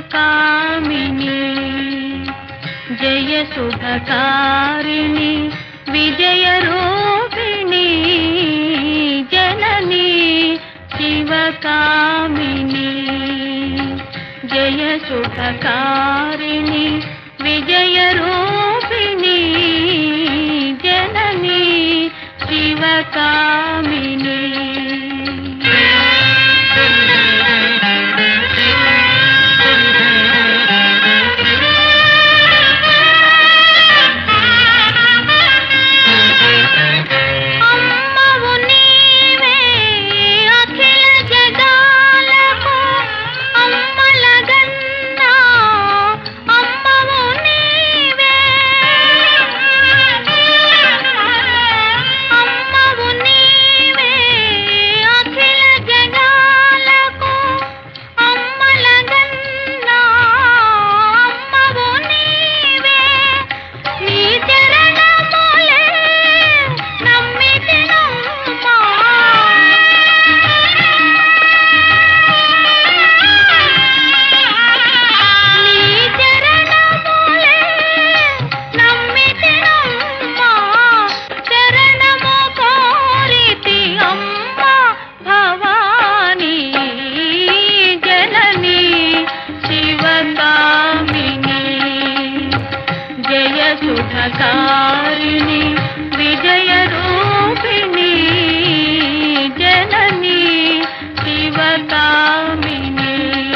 శివకామిని జయ సుఖకారిణి విజయ రూపిణి జనని శివకామిని జయ సుఖకారిణి విజయ రూపిణి జనని శివకామిని అమ్మవు నీవే అఖిల జగాలకు అమ్మలగన్నా అమ్మవు నీవే అమ్మవు నీవే అఖిల జగాలకు అమ్మలగన్నా అమ్మవు నీవే నీ చరణములే నమ్మితినమ్మా నీ చరణములే నమ్మితినమ్మా చరణము కోరితి అమ్మా భవానీ జనని శివకామిని జయ సుఖకారిణి విజయ రూపిణి జనని శివకామిని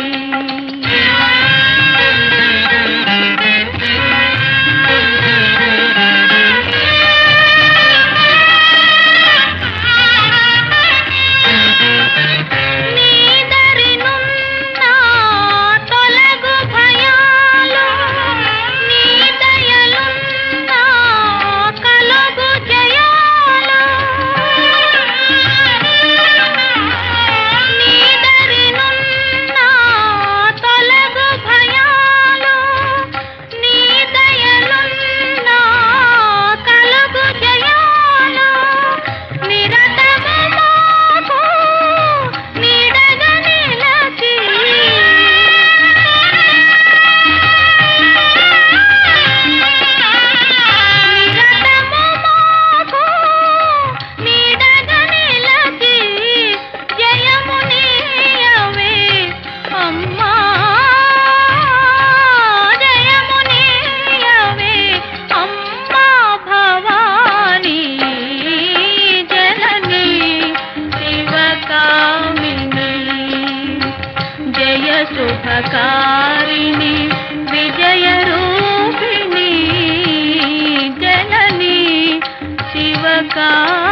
నీదరినున్న తొలగు భయాలు నీ దయలున్న కలుగు జయాలు నీదరినున్న తొలగు భయాలు నీ దయలున్న కలుగు జయాలు నిరతము మాకు నీడగా నిలచి నిరతము మాకు నీడగా నిలచి జయము నీయవే అమ్మా జయము నీయవే అమ్మా భవానీ జనని శివకామిని జయ సుఖకారిణి విజయ రూపిణి జనని శివకా